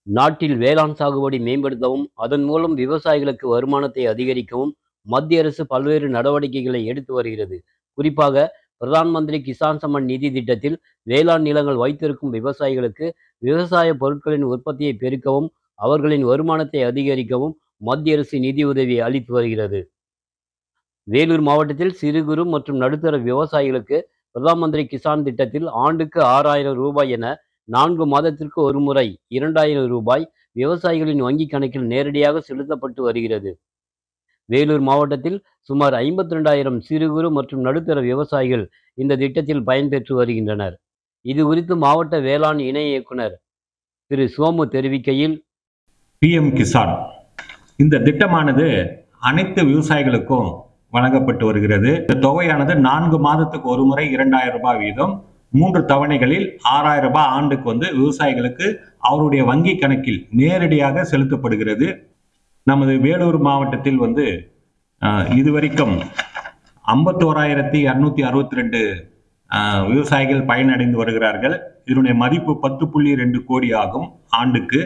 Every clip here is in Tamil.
நாட்டில் வேளாண் சாகுபடி மேம்படுத்தவும் அதன் மூலம் விவசாயிகளுக்கு வருமானத்தை அதிகரிக்கவும் மத்திய அரசு பல்வேறு நடவடிக்கைகளை எடுத்து வருகிறது குறிப்பாக பிரதான் மந்திரி கிசான் சம்மன் நிதி திட்டத்தில் வேளாண் நிலங்கள் வைத்திருக்கும் விவசாயிகளுக்கு விவசாய பொருட்களின் உற்பத்தியை பெருக்கவும் அவர்களின் வருமானத்தை அதிகரிக்கவும் மத்திய அரசு நிதி உதவி அளித்து வருகிறது வேலூர் மாவட்டத்தில் சிறு குறு மற்றும் நடுத்தர விவசாயிகளுக்கு பிரதான் மந்திரி கிசான் திட்டத்தில் ஆண்டுக்கு ஆறாயிரம் ரூபாய் என நான்கு மாதத்திற்கு ஒரு முறை இரண்டாயிரம் ரூபாய் விவசாயிகளின் வங்கிக் கணக்கில் நேரடியாக செலுத்தப்பட்டு வருகிறது வேலூர் மாவட்டத்தில் சுமார் ஐம்பத்தி ரெண்டாயிரம் சிறு குறு மற்றும் நடுத்தர விவசாயிகள் இந்த திட்டத்தில் பயன்பெற்று வருகின்றனர் இது குறித்து மாவட்ட வேளாண் இணை இயக்குனர் திரு சோமு தெரிவிக்கையில் பிஎம் கிசான் இந்த திட்டமானது அனைத்து விவசாயிகளுக்கும் வழங்கப்பட்டு வருகிறது இந்த தொகையானது நான்கு மாதத்துக்கு ஒரு முறை இரண்டாயிரம் ரூபாய் வீதம் மூன்று தவணைகளில் ஆறாயிரம் ரூபாய் ஆண்டுக்கு வந்து விவசாயிகளுக்கு அவருடைய வங்கி கணக்கில் நேரடியாக செலுத்தப்படுகிறது நமது வேலூர் மாவட்டத்தில் வந்து அஹ், இதுவரைக்கும் ஐம்பத்தோராயிரத்தி இரநூத்தி அறுபத்தி ரெண்டு விவசாயிகள் பயனடைந்து வருகிறார்கள் இதனுடைய மதிப்பு பத்து புள்ளி ரெண்டு கோடி ஆகும் ஆண்டுக்கு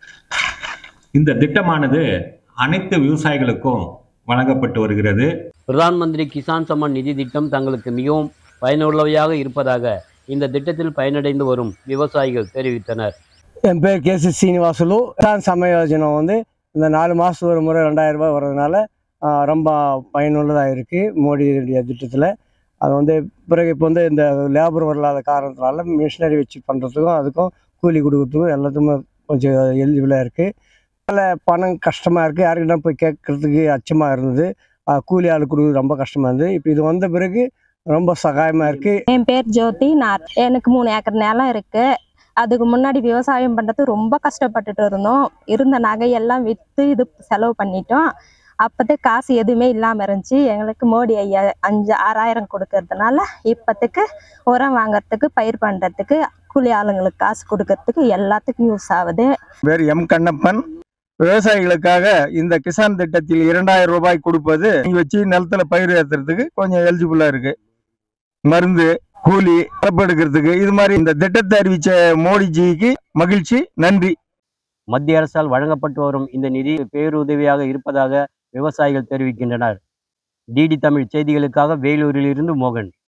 இந்த திட்டமானது அனைத்து விவசாயிகளுக்கும் வழங்கப்பட்டு வருகிறது பிரதான் மந்திரி கிசான் சம்மான் நிதி திட்டம் தங்களுக்கு மிகவும் பயனுள்ளவையாக இருப்பதாக இந்த திட்டத்தில் பயனடைந்து வரும் விவசாயிகள் தெரிவித்தனர் என் பேர் கேசி சீனிவாசுலு கிசான் சமய யோஜனை வந்து இந்த நாலு மாதம் ஒரு முறை ரெண்டாயிரம் ரூபாய் வர்றதுனால ஆ, ரொம்ப பயனுள்ளதாக இருக்குது மோடியுடைய திட்டத்தில் அது வந்து பிறகு இப்போ வந்து இந்த லேபர் இல்லாத காரணத்தினால மிஷினரி வச்சு பண்ணுறதுக்கும் அதுக்கும் கூலி கொடுக்கறதுக்கும் எல்லாத்துக்குமே கொஞ்சம் எலிஜிபிளாக இருக்குது அதில் பணம் கஷ்டமாக இருக்குது யாருக்கிட்ட போய் கேட்கறதுக்கு அச்சமாக இருந்தது ஆ, கூலி ஆள் கொடுக்குறது ரொம்ப கஷ்டமாக இருந்தது இப்போ இது வந்த பிறகு ரொம்ப சகாயமாக இருக்குது என் பேர் ஜோதி நான் எனக்கு மூணு ஏக்கர் நிலம் இருக்கு அதுக்கு முன்னாடி விவசாயம் பண்ணுறது ரொம்ப கஷ்டப்பட்டுட்டு இருந்தோம் இருந்த நகையெல்லாம் விற்று இது செலவு பண்ணிட்டோம் அப்போதைக்கு காசு எதுவுமே இல்லாமல் இருந்துச்சு எங்களுக்கு மோடி ஐயா அஞ்சு ஆறாயிரம் கொடுக்கறதுனால இப்போதைக்கு உரம் வாங்குறதுக்கு பயிர் பண்ணுறதுக்கு கூலி ஆளுங்களுக்கு காசு கொடுக்கறதுக்கு எல்லாத்துக்கும் யூஸ் ஆகுது பேர் எம் கண்ணப்பன் விவசாயிகளுக்காக இந்த கிசான் திட்டத்தில் இரண்டாயிரம் ரூபாய் கொடுப்பது நீங்க வச்சு நிலத்துல பயிர் ஏத்துறதுக்கு கொஞ்சம் எலிஜிபிளா இருக்கு மருந்து கூலி எடுக்கிறதுக்கு இது மாதிரி இந்த திட்டத்தை அறிவிச்ச மோடிஜிக்கு மகிழ்ச்சி நன்றி மத்திய அரசால் வழங்கப்பட்டு வரும் இந்த நிதி பேருதவியாக இருப்பதாக விவசாயிகள் தெரிவிக்கின்றனர் டிடி தமிழ் செய்திகளுக்காக வேலூரிலிருந்து மோகன்